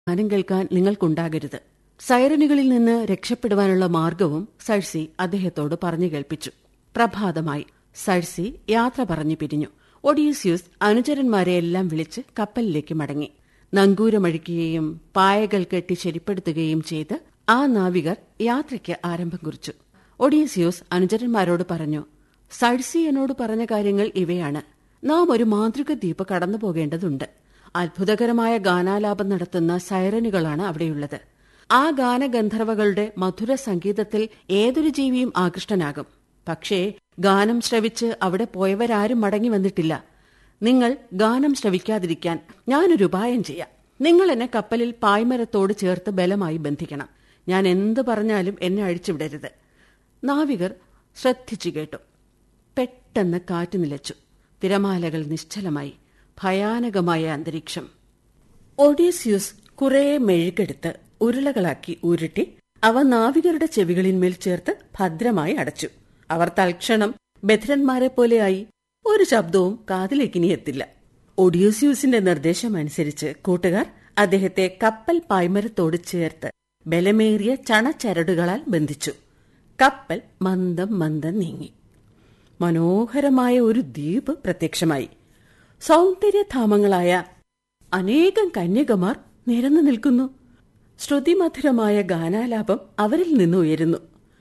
ഗാനം കേൾക്കാൻ നിങ്ങൾക്കുണ്ടാകരുത് സൈറനുകളിൽ നിന്ന് രക്ഷപ്പെടുവാനുള്ള മാർഗവും സഴ്സി അദ്ദേഹത്തോട് പറഞ്ഞു കേൾപ്പിച്ചു പ്രഭാതമായി സഴ്സി യാത്ര പറഞ്ഞു പിരിഞ്ഞു ഒഡീസ്യൂസ് അനുചരന്മാരെയെല്ലാം വിളിച്ച് കപ്പലിലേക്ക് മടങ്ങി നങ്കൂരമഴിക്കുകയും പായകൾ കെട്ടി ശരിപ്പെടുത്തുകയും ചെയ്ത് ആ നാവികർ യാത്രയ്ക്ക് ആരംഭം കുറിച്ചു ഒഡീസിയോസ് അനുചരന്മാരോട് പറഞ്ഞു സഴ്സി എന്നോട് പറഞ്ഞ കാര്യങ്ങൾ ഇവയാണ് നാം ഒരു മാതൃക ദ്വീപ് കടന്നു പോകേണ്ടതുണ്ട് അത്ഭുതകരമായ ഗാനാലാപം നടത്തുന്ന സൈറനുകളാണ് അവിടെയുള്ളത് ആ ഗാനഗന്ധർവകളുടെ മധുര സംഗീതത്തിൽ ഏതൊരു ജീവിയും ആകൃഷ്ടനാകും പക്ഷേ ഗാനം ശ്രവിച്ച് അവിടെ പോയവരാരും മടങ്ങി വന്നിട്ടില്ല നിങ്ങൾ ഗാനം ശ്രവിക്കാതിരിക്കാൻ ഞാനൊരു ഉപായം ചെയ്യാം നിങ്ങൾ എന്നെ കപ്പലിൽ പായ്മരത്തോട് ചേർത്ത് ബലമായി ബന്ധിക്കണം ഞാൻ എന്ത് പറഞ്ഞാലും എന്നെ അഴിച്ചുവിടരുത് നാവികർ ശ്രദ്ധിച്ചു കേട്ടു പെട്ടെന്ന് കാറ്റ് നിലച്ചു തിരമാലകൾ നിശ്ചലമായി ഭയാനകമായ അന്തരീക്ഷം ഒഡീസ്യൂസ് കുറെ മെഴുകെടുത്ത് ഉരുളകളാക്കി ഉരുട്ടി അവ നാവികരുടെ ചെവികളിന്മേൽ ചേർത്ത് ഭദ്രമായി അടച്ചു അവർ തൽക്ഷണം ബധിരന്മാരെ പോലെയായി ഒരു ശബ്ദവും കാതിലേക്കിനി എത്തില്ല ഒഡിയോസ്യൂസിന്റെ നിർദ്ദേശമനുസരിച്ച് കൂട്ടുകാർ അദ്ദേഹത്തെ കപ്പൽ പായ്മരത്തോട് ചേർത്ത് ബലമേറിയ ചണച്ചരടുകളാൽ ബന്ധിച്ചു കപ്പൽ മന്ദം മന്ദം നീങ്ങി മനോഹരമായ ഒരു ദ്വീപ് പ്രത്യക്ഷമായി സൗന്ദര്യധാമങ്ങളായ അനേകം കന്യകമാർ നിരന്നു നിൽക്കുന്നു ശ്രുതിമധുരമായ ഗാനാലാപം അവരിൽ നിന്ന് ഉയരുന്നു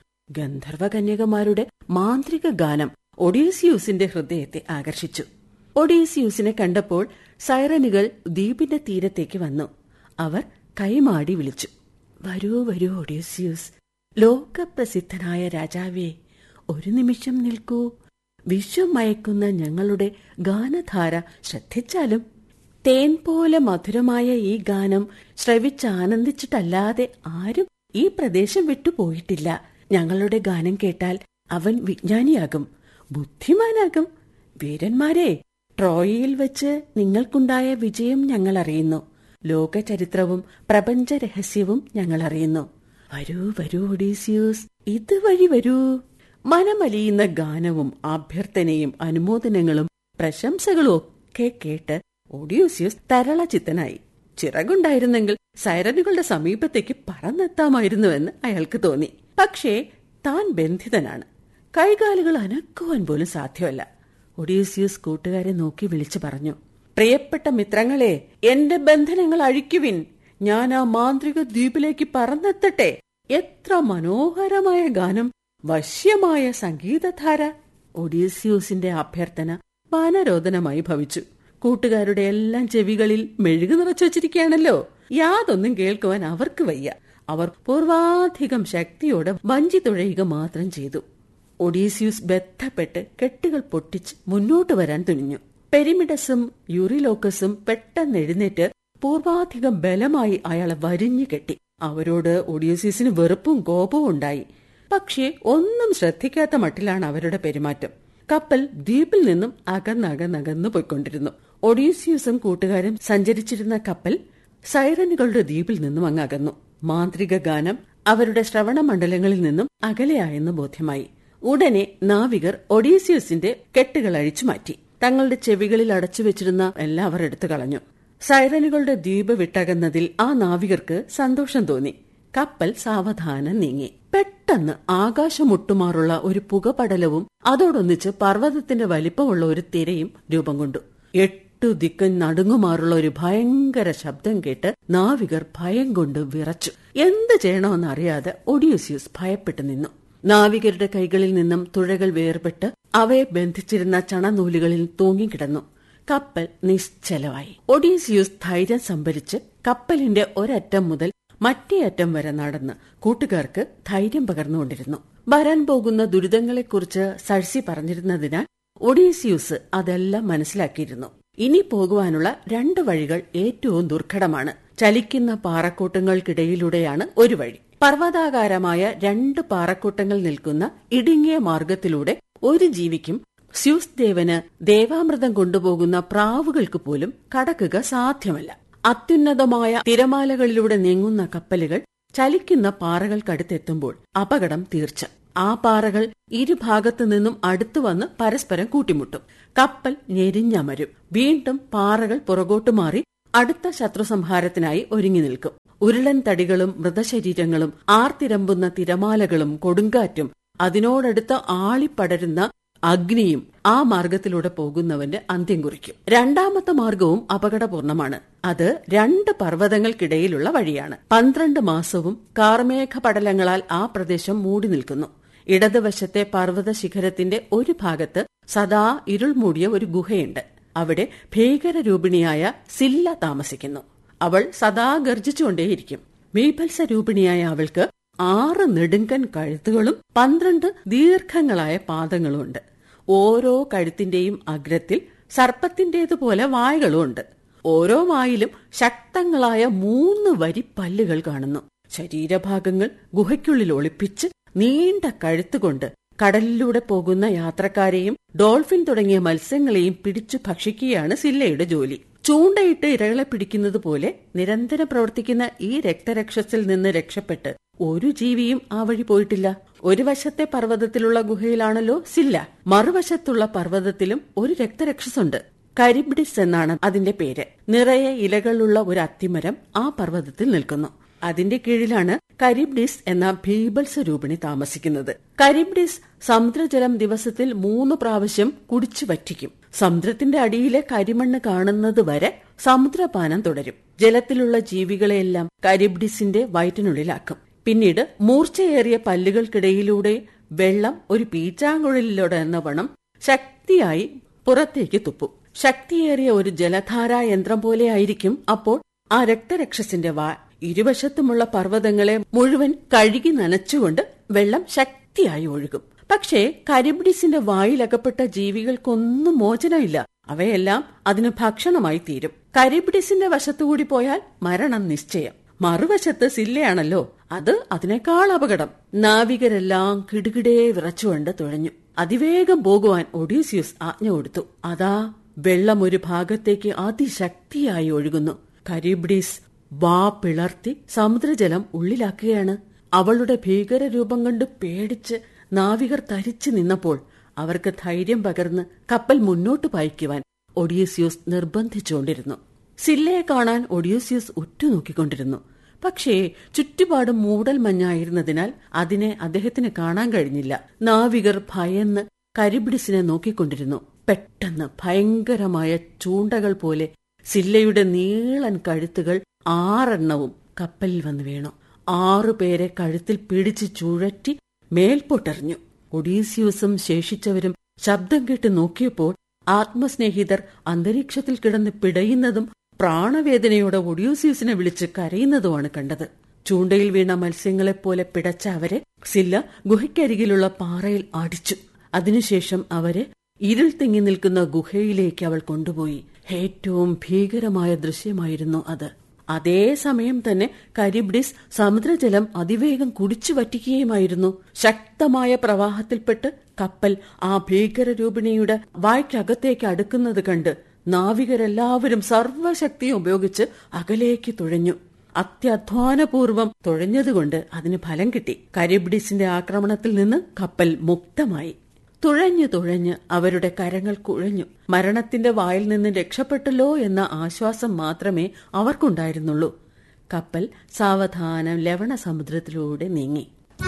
ഗന്ധർവ കന്യകമാരുടെ മാന്ത്രിക ഗാനം ഒഡീസിയൂസിന്റെ ഹൃദയത്തെ ആകർഷിച്ചു ഒഡീസിയൂസിനെ കണ്ടപ്പോൾ സൈറനുകൾ ദ്വീപിന്റെ തീരത്തേക്ക് വന്നു അവർ കൈമാടി വിളിച്ചു വരൂ വരൂ ഒഡീസിയൂസ് ലോകപ്രസിദ്ധനായ രാജാവേ ഒരു നിമിഷം നിൽക്കൂ വിശ്വം മയക്കുന്ന ഞങ്ങളുടെ ഗാനധാര ശ്രദ്ധിച്ചാലും തേൻ പോലെ മധുരമായ ഈ ഗാനം ശ്രവിച്ചാനന്ദിച്ചിട്ടല്ലാതെ ആരും ഈ പ്രദേശം വിട്ടുപോയിട്ടില്ല ഞങ്ങളുടെ ഗാനം കേട്ടാൽ അവൻ വിജ്ഞാനിയാകും ബുദ്ധിമാനാകും വീരന്മാരെ ട്രോയയിൽ വെച്ച് നിങ്ങൾക്കുണ്ടായ വിജയം ഞങ്ങൾ അറിയുന്നു ലോകചരിത്രവും പ്രപഞ്ച രഹസ്യവും ഞങ്ങൾ അറിയുന്നു വരൂ വരൂ ഒഡീസിയൂസ് ഇതുവഴി വരൂ മനമലിയുന്ന ഗാനവും അഭ്യർത്ഥനയും അനുമോദനങ്ങളും പ്രശംസകളും ഒക്കെ കേട്ട് ഒഡിയോസിയസ് തരളചിത്തനായി ചിറകുണ്ടായിരുന്നെങ്കിൽ സൈറനുകളുടെ സമീപത്തേക്ക് പറന്നെത്താമായിരുന്നുവെന്ന് അയാൾക്ക് തോന്നി പക്ഷേ താൻ ബന്ധിതനാണ് കൈകാലുകൾ അനക്കുവാൻ പോലും സാധ്യമല്ല ഒഡീസിയസ് കൂട്ടുകാരെ നോക്കി വിളിച്ചു പറഞ്ഞു പ്രിയപ്പെട്ട മിത്രങ്ങളെ എന്റെ ബന്ധനങ്ങൾ അഴിക്കുവിൻ ഞാൻ ആ മാന്ത്രിക ദ്വീപിലേക്ക് പറന്നെത്തട്ടെ എത്ര മനോഹരമായ ഗാനം വശ്യമായ സംഗീതധാര ഒഡീസിയൂസിന്റെ അഭ്യർത്ഥന വാനരോധനമായി ഭവിച്ചു കൂട്ടുകാരുടെ എല്ലാം ചെവികളിൽ മെഴുകു നിറച്ചു വച്ചിരിക്കുകയാണല്ലോ യാതൊന്നും കേൾക്കുവാൻ അവർക്ക് വയ്യ അവർ പൂർവാധികം ശക്തിയോടെ വഞ്ചി തുഴയുക മാത്രം ചെയ്തു ഒഡീസിയൂസ് ബന്ധപ്പെട്ട് കെട്ടുകൾ പൊട്ടിച്ച് മുന്നോട്ട് വരാൻ തുനിഞ്ഞു പെരിമിഡസും യൂറിലോക്കസും പെട്ടെന്ന് എഴുന്നേറ്റ് പൂർവാധികം ബലമായി അയാളെ വരിഞ്ഞു കെട്ടി അവരോട് ഒഡീസിയസിന് വെറുപ്പും കോപവും ഉണ്ടായി പക്ഷേ ഒന്നും ശ്രദ്ധിക്കാത്ത മട്ടിലാണ് അവരുടെ പെരുമാറ്റം കപ്പൽ ദ്വീപിൽ നിന്നും അകന്നകന്നകന്നു പോയിക്കൊണ്ടിരുന്നു ഒഡീസിയസും കൂട്ടുകാരും സഞ്ചരിച്ചിരുന്ന കപ്പൽ സൈറനുകളുടെ ദ്വീപിൽ നിന്നും അങ്ങ് അകന്നു മാന്ത്രിക ഗാനം അവരുടെ ശ്രവണ മണ്ഡലങ്ങളിൽ നിന്നും അകലെയായെന്ന് ബോധ്യമായി ഉടനെ നാവികർ ഒഡീസിയസിന്റെ കെട്ടുകൾ അഴിച്ചു മാറ്റി തങ്ങളുടെ ചെവികളിൽ അടച്ചുവെച്ചിരുന്ന എല്ലാം അവർ എടുത്തു കളഞ്ഞു സൈറനുകളുടെ ദ്വീപ് വിട്ടകന്നതിൽ ആ നാവികർക്ക് സന്തോഷം തോന്നി കപ്പൽ സാവധാനം നീങ്ങി പെട്ടെന്ന് ആകാശമുട്ടുമാറുള്ള ഒരു പുകപടലവും അതോടൊന്നിച്ച് പർവ്വതത്തിന്റെ വലിപ്പമുള്ള ഒരു തിരയും രൂപം കൊണ്ടു എട്ടു ദിക്കൻ നടുങ്ങുമാറുള്ള ഒരു ഭയങ്കര ശബ്ദം കേട്ട് നാവികർ ഭയം കൊണ്ട് വിറച്ചു എന്ത് ചെയ്യണമെന്നറിയാതെ ഒഡിയൂസിയസ് ഭയപ്പെട്ടു നിന്നു നാവികരുടെ കൈകളിൽ നിന്നും തുഴകൾ വേർപെട്ട് അവയെ ബന്ധിച്ചിരുന്ന ചണനൂലുകളിൽ തൂങ്ങിക്കിടന്നു കപ്പൽ നിശ്ചലമായി ഒഡീസിയൂസ് ധൈര്യം സംഭരിച്ച് കപ്പലിന്റെ ഒരറ്റം മുതൽ മറ്റേ അറ്റം വരെ നടന്ന് കൂട്ടുകാർക്ക് ധൈര്യം പകർന്നുകൊണ്ടിരുന്നു വരാൻ പോകുന്ന ദുരിതങ്ങളെക്കുറിച്ച് സഴ്സി പറഞ്ഞിരുന്നതിനാൽ ഒഡീസിയൂസ് അതെല്ലാം മനസ്സിലാക്കിയിരുന്നു ഇനി പോകുവാനുള്ള രണ്ട് വഴികൾ ഏറ്റവും ദുർഘടമാണ് ചലിക്കുന്ന പാറക്കൂട്ടങ്ങൾക്കിടയിലൂടെയാണ് ഒരു വഴി പർവ്വതാകാരമായ രണ്ട് പാറക്കൂട്ടങ്ങൾ നിൽക്കുന്ന ഇടുങ്ങിയ മാർഗത്തിലൂടെ ഒരു ജീവിക്കും സ്യൂസ് ദേവന് ദേവാമൃതം കൊണ്ടുപോകുന്ന പ്രാവുകൾക്ക് പോലും കടക്കുക സാധ്യമല്ല അത്യുന്നതമായ തിരമാലകളിലൂടെ നീങ്ങുന്ന കപ്പലുകൾ ചലിക്കുന്ന പാറകൾക്കടുത്തെത്തുമ്പോൾ അപകടം തീർച്ച ആ പാറകൾ ഇരുഭാഗത്തു നിന്നും അടുത്തു വന്ന് പരസ്പരം കൂട്ടിമുട്ടും കപ്പൽ ഞെരിഞ്ഞമരും വീണ്ടും പാറകൾ പുറകോട്ടു മാറി അടുത്ത ശത്രുസംഹാരത്തിനായി ഒരുങ്ങി നിൽക്കും ഉരുളൻ തടികളും മൃതശരീരങ്ങളും ആർത്തിരമ്പുന്ന തിരമാലകളും കൊടുങ്കാറ്റും അതിനോടടുത്ത് ആളിപ്പടരുന്ന അഗ്നിയും ആ മാർഗത്തിലൂടെ പോകുന്നവന്റെ അന്ത്യം കുറിക്കും രണ്ടാമത്തെ മാർഗവും അപകടപൂർണമാണ് അത് രണ്ട് പർവ്വതങ്ങൾക്കിടയിലുള്ള വഴിയാണ് പന്ത്രണ്ട് മാസവും കാർമേഘ പടലങ്ങളാൽ ആ പ്രദേശം മൂടി നിൽക്കുന്നു ഇടതുവശത്തെ പർവ്വത ശിഖരത്തിന്റെ ഒരു ഭാഗത്ത് സദാ ഇരുൾ മൂടിയ ഒരു ഗുഹയുണ്ട് അവിടെ ഭീകരരൂപിണിയായ സില്ല താമസിക്കുന്നു അവൾ സദാ ഗർജിച്ചുകൊണ്ടേയിരിക്കും മീഭത്സ രൂപിണിയായ അവൾക്ക് ആറ് നെടുങ്കൻ കഴുത്തുകളും പന്ത്രണ്ട് ദീർഘങ്ങളായ പാദങ്ങളും ഉണ്ട് ഓരോ കഴുത്തിന്റെയും അഗ്രത്തിൽ സർപ്പത്തിന്റേതുപോലെ വായകളും ഉണ്ട് ഓരോ വായിലും ശക്തങ്ങളായ മൂന്ന് വരി പല്ലുകൾ കാണുന്നു ശരീരഭാഗങ്ങൾ ഗുഹയ്ക്കുള്ളിൽ ഒളിപ്പിച്ച് നീണ്ട കഴുത്തുകൊണ്ട് കടലിലൂടെ പോകുന്ന യാത്രക്കാരെയും ഡോൾഫിൻ തുടങ്ങിയ മത്സ്യങ്ങളെയും പിടിച്ചു ഭക്ഷിക്കുകയാണ് സില്ലയുടെ ജോലി ചൂണ്ടയിട്ട് ഇരകളെ പിടിക്കുന്നത് പോലെ നിരന്തരം പ്രവർത്തിക്കുന്ന ഈ രക്തരക്ഷസിൽ നിന്ന് രക്ഷപ്പെട്ട് ഒരു ജീവിയും ആ വഴി പോയിട്ടില്ല ഒരു വശത്തെ പർവ്വതത്തിലുള്ള ഗുഹയിലാണല്ലോ സില്ല മറുവശത്തുള്ള പർവ്വതത്തിലും ഒരു രക്തരക്ഷസുണ്ട് കരിബ്ഡിസ് എന്നാണ് അതിന്റെ പേര് നിറയെ ഇലകളുള്ള ഒരു അത്തിമരം ആ പർവ്വതത്തിൽ നിൽക്കുന്നു അതിന്റെ കീഴിലാണ് കരിബ്ഡിസ് എന്ന ഭീബൽസ രൂപിണി താമസിക്കുന്നത് കരിബ്ഡിസ് സമുദ്രജലം ദിവസത്തിൽ മൂന്ന് പ്രാവശ്യം കുടിച്ചു വറ്റിക്കും സമുദ്രത്തിന്റെ അടിയിലെ കരിമണ്ണ് കാണുന്നത് വരെ സമുദ്രപാനം തുടരും ജലത്തിലുള്ള ജീവികളെയെല്ലാം കരിബ്ഡിസിന്റെ വയറ്റിനുള്ളിലാക്കും പിന്നീട് മൂർച്ചയേറിയ പല്ലുകൾക്കിടയിലൂടെ വെള്ളം ഒരു പീച്ചാങ്കുഴലിലൂടെ എന്ന വണ്ണം ശക്തിയായി പുറത്തേക്ക് തുപ്പും ശക്തിയേറിയ ഒരു ജലധാരാ യന്ത്രം പോലെയായിരിക്കും അപ്പോൾ ആ രക്തരക്ഷസിന്റെ വാ ഇരുവശത്തുമുള്ള പർവ്വതങ്ങളെ മുഴുവൻ കഴുകി നനച്ചുകൊണ്ട് വെള്ളം ശക്തിയായി ഒഴുകും പക്ഷേ കരിബ്ഡിസിന്റെ വായിലകപ്പെട്ട ജീവികൾക്കൊന്നും മോചനമില്ല അവയെല്ലാം അതിന് ഭക്ഷണമായി തീരും കരിബ്ഡിസിന്റെ വശത്തുകൂടി പോയാൽ മരണം നിശ്ചയം മറുവശത്ത് സില്ലയാണല്ലോ അത് അതിനേക്കാൾ അപകടം നാവികരെല്ലാം കിടുകിടേ വിറച്ചുകൊണ്ട് തുഴഞ്ഞു അതിവേഗം പോകുവാൻ ഒഡീസിയസ് ആജ്ഞ കൊടുത്തു അതാ വെള്ളം ഒരു ഭാഗത്തേക്ക് അതിശക്തിയായി ഒഴുകുന്നു കരിബ്ഡിസ് വാ പിളർത്തി സമുദ്രജലം ഉള്ളിലാക്കുകയാണ് അവളുടെ ഭീകരരൂപം കണ്ട് പേടിച്ച് നാവികർ തരിച്ചു നിന്നപ്പോൾ അവർക്ക് ധൈര്യം പകർന്ന് കപ്പൽ മുന്നോട്ട് പായിക്കുവാൻ ഒഡീസിയൂസ് നിർബന്ധിച്ചുകൊണ്ടിരുന്നു സില്ലയെ കാണാൻ ഒഡീസിയൂസ് ഉറ്റുനോക്കിക്കൊണ്ടിരുന്നു പക്ഷേ ചുറ്റുപാടും മൂടൽ മഞ്ഞായിരുന്നതിനാൽ അതിനെ അദ്ദേഹത്തിന് കാണാൻ കഴിഞ്ഞില്ല നാവികർ ഭയന്ന് കരിബിഡിസിനെ നോക്കിക്കൊണ്ടിരുന്നു പെട്ടെന്ന് ഭയങ്കരമായ ചൂണ്ടകൾ പോലെ സില്ലയുടെ നീളൻ കഴുത്തുകൾ ആറെണ്ണവും കപ്പലിൽ വന്നു വീണു ആറുപേരെ കഴുത്തിൽ പിടിച്ച് ചുഴറ്റി മേൽപോട്ടെറിഞ്ഞു ഒഡീസിയൂസും ശേഷിച്ചവരും ശബ്ദം കേട്ട് നോക്കിയപ്പോൾ ആത്മസ്നേഹിതർ അന്തരീക്ഷത്തിൽ കിടന്ന് പിടയുന്നതും പ്രാണവേദനയോടെ ഒഡ്യൂസിയസിനെ വിളിച്ച് കരയുന്നതുമാണ് കണ്ടത് ചൂണ്ടയിൽ വീണ മത്സ്യങ്ങളെപ്പോലെ പിടച്ച അവരെ സില്ല ഗുഹയ്ക്കരികിലുള്ള പാറയിൽ അടിച്ചു അതിനുശേഷം അവരെ ഇരുൾ തിങ്ങി നിൽക്കുന്ന ഗുഹയിലേക്ക് അവൾ കൊണ്ടുപോയി ഏറ്റവും ഭീകരമായ ദൃശ്യമായിരുന്നു അത് അതേ സമയം തന്നെ കരിബ്ഡിസ് സമുദ്രജലം അതിവേഗം കുടിച്ചു വറ്റിക്കുകയുമായിരുന്നു ശക്തമായ പ്രവാഹത്തിൽപ്പെട്ട് കപ്പൽ ആ ഭീകരരൂപിണിയുടെ വായ്ക്കകത്തേക്ക് അടുക്കുന്നത് കണ്ട് നാവികരെല്ലാവരും സർവശക്തിയും ഉപയോഗിച്ച് അകലേക്ക് തുഴഞ്ഞു അത്യധ്വാനപൂർവം തുഴഞ്ഞതുകൊണ്ട് അതിന് ഫലം കിട്ടി കരിബ്ഡിസിന്റെ ആക്രമണത്തിൽ നിന്ന് കപ്പൽ മുക്തമായി തുഴഞ്ഞു തുഴഞ്ഞ് അവരുടെ കരങ്ങൾ കുഴഞ്ഞു മരണത്തിന്റെ വായിൽ നിന്ന് രക്ഷപ്പെട്ടല്ലോ എന്ന ആശ്വാസം മാത്രമേ അവർക്കുണ്ടായിരുന്നുള്ളൂ കപ്പൽ സാവധാനം ലവണ സമുദ്രത്തിലൂടെ നീങ്ങി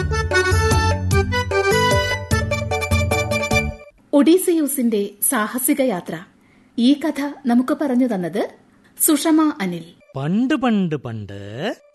ഒഡീസിയൂസിന്റെ സാഹസിക യാത്ര ഈ കഥ നമുക്ക് പറഞ്ഞു തന്നത് സുഷമ അനിൽ പണ്ട് പണ്ട് പണ്ട്